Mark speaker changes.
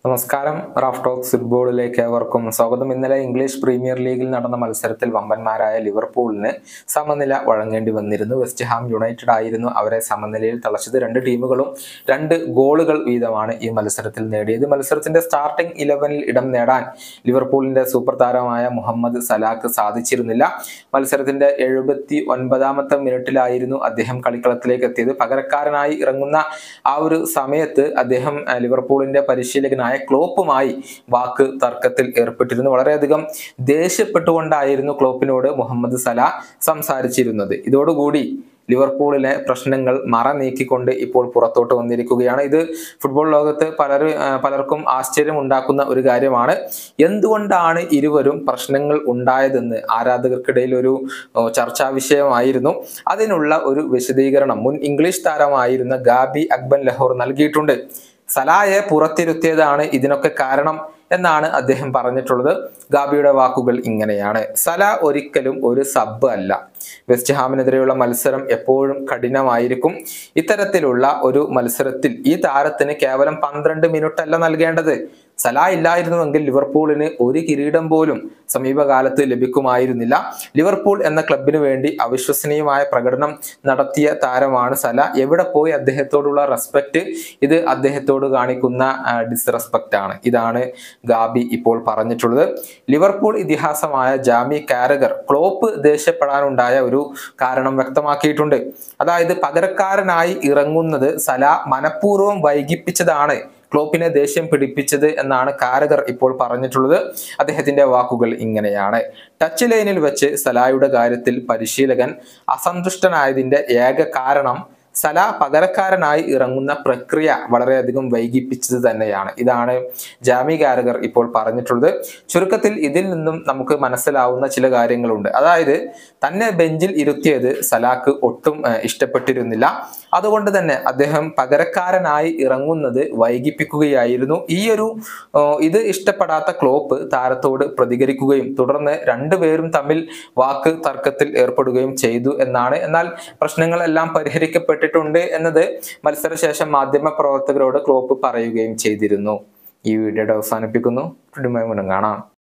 Speaker 1: നമസ്കാരം Raf talks ഫുട്ബോളിലേക്ക് ഏവർക്കും സ്വാഗതം ഇന്നലെ ഇംഗ്ലീഷ് പ്രീമിയർ ലീഗിൽ നടന്ന മത്സരത്തിൽ വമ്പന്മാരായ ലിവർപൂളിന് സമനില വഴങ്ങേണ്ടി വന്നിരുന്നു വെസ്റ്റ് ഹാം യുണൈറ്റഡ് ആയിരുന്നു അവരെ സമനിലയിൽ തളച്ചത് രണ്ട് ടീമുകളും രണ്ട് ഗോളുകൾ വീതമാണ് ഈ മത്സരത്തിൽ നേടിയത് മത്സരത്തിന്റെ സ്റ്റാർട്ടിംഗ് ഇലവനിൽ ഇടം നേടാൻ ലിവർപൂളിന്റെ സൂപ്പർ താരമായ മുഹമ്മദ് സലാഖ് സാധിച്ചിരുന്നില്ല മത്സരത്തിന്റെ എഴുപത്തി ഒൻപതാമത്തെ മിനിറ്റിലായിരുന്നു അദ്ദേഹം കളിക്കളത്തിലേക്ക് എത്തിയത് പകരക്കാരനായി ഇറങ്ങുന്ന ആ ഒരു സമയത്ത് അദ്ദേഹം ആ, ലിവർപൂളിന്റെ പരിശീലകനായ ക്ലോപ്പുമായി വാക്ക് തർക്കത്തിൽ ഏർപ്പെട്ടിരുന്നു വളരെയധികം ദേഷ്യപ്പെട്ടുകൊണ്ടായിരുന്നു ക്ലോപ്പിനോട് മുഹമ്മദ് സല സംസാരിച്ചിരുന്നത് ഇതോടുകൂടി ലിവർപൂളിലെ പ്രശ്നങ്ങൾ മറ നീക്കിക്കൊണ്ട് ഇപ്പോൾ പുറത്തോട്ട് വന്നിരിക്കുകയാണ് ഇത് ഫുട്ബോൾ ലോകത്ത് പലർ ആ, പലർക്കും ആശ്ചര്യം ഉണ്ടാക്കുന്ന ഒരു കാര്യമാണ് എന്തുകൊണ്ടാണ് ഇരുവരും പ്രശ്നങ്ങൾ ഉണ്ടായതെന്ന് ആരാധകർക്കിടയിൽ ഒരു ഓ, ചർച്ചാ വിഷയമായിരുന്നു അതിനുള്ള ഒരു വിശദീകരണം മുൻ ഇംഗ്ലീഷ് താരമായിരുന്ന ഗാബി അക്ബൻ ലഹോർ നൽകിയിട്ടുണ്ട് സലായെ പുറത്തിരുത്തിയതാണ് ഇതിനൊക്കെ കാരണം എന്നാണ് അദ്ദേഹം പറഞ്ഞിട്ടുള്ളത് ഗാബിയുടെ വാക്കുകൾ ഇങ്ങനെയാണ് സല ഒരിക്കലും ഒരു സബ് അല്ല വെസ്റ്റ് ഹാമിനെതിരെയുള്ള മത്സരം എപ്പോഴും കഠിനമായിരിക്കും ഇത്തരത്തിലുള്ള ഒരു മത്സരത്തിൽ ഈ താരത്തിന് കേവലം പന്ത്രണ്ട് മിനിറ്റ് അല്ല നൽകേണ്ടത് സല ഇല്ലായിരുന്നുവെങ്കിൽ ലിവർപൂളിന് ഒരു കിരീടം പോലും സമീപകാലത്ത് ലഭിക്കുമായിരുന്നില്ല ലിവർപൂൾ എന്ന ക്ലബിന് വേണ്ടി അവിശ്വസനീയമായ പ്രകടനം നടത്തിയ താരമാണ് സല എവിടെ പോയി അദ്ദേഹത്തോടുള്ള റെസ്പെക്ട് ഇത് അദ്ദേഹത്തോട് കാണിക്കുന്ന ഡിസ്റെസ്പെക്റ്റ് ആണ് ഇതാണ് ഗാബി ഇപ്പോൾ പറഞ്ഞിട്ടുള്ളത് ലിവർപൂൾ ഇതിഹാസമായ ജാമി കാരഗർ ക്ലോപ്പ് ദേഷ്യപ്പെടാനുണ്ടായ ഒരു കാരണം വ്യക്തമാക്കിയിട്ടുണ്ട് അതായത് പകരക്കാരനായി ഇറങ്ങുന്നത് സല മനഃപൂർവ്വം വൈകിപ്പിച്ചതാണ് ക്ലോപ്പിനെ ദേഷ്യം പിടിപ്പിച്ചത് എന്നാണ് കാരഗർ ഇപ്പോൾ പറഞ്ഞിട്ടുള്ളത് അദ്ദേഹത്തിന്റെ വാക്കുകൾ ഇങ്ങനെയാണ് ടച്ച് ലൈനിൽ വെച്ച് സലായുടെ കാര്യത്തിൽ പരിശീലകൻ അസന്തുഷ്ടനായതിന്റെ ഏക കാരണം സല പകരക്കാരനായി ഇറങ്ങുന്ന പ്രക്രിയ വളരെയധികം വൈകിപ്പിച്ചത് തന്നെയാണ് ഇതാണ് ജാമി കാരഗർ ഇപ്പോൾ പറഞ്ഞിട്ടുള്ളത് ചുരുക്കത്തിൽ ഇതിൽ നിന്നും നമുക്ക് മനസ്സിലാവുന്ന ചില കാര്യങ്ങളുണ്ട് അതായത് തന്നെ ബെഞ്ചിൽ ഇരുത്തിയത് സലാക്ക് ഒട്ടും ഏഹ്, ഇഷ്ടപ്പെട്ടിരുന്നില്ല അതുകൊണ്ട് തന്നെ അദ്ദേഹം പകരക്കാരനായി ഇറങ്ങുന്നത് വൈകിപ്പിക്കുകയായിരുന്നു ഈ ഒരു ഏഹ്, ഇത് ഇഷ്ടപ്പെടാത്ത ക്ലോപ്പ് താരത്തോട് പ്രതികരിക്കുകയും തുടർന്ന് രണ്ടുപേരും തമ്മിൽ വാക്ക് തർക്കത്തിൽ ഏർപ്പെടുകയും ചെയ്തു എന്നാണ് എന്നാൽ പ്രശ്നങ്ങളെല്ലാം പരിഹരിക്കപ്പെട്ടിട്ടുണ്ട് എന്നത് മത്സരശേഷം മാധ്യമ പ്രവർത്തകരോട് ക്ലോപ്പ് പറയുകയും ചെയ്തിരുന്നു ഈ വീഡിയോയുടെ അവസാനിപ്പിക്കുന്നു വീണ്ടും കാണാം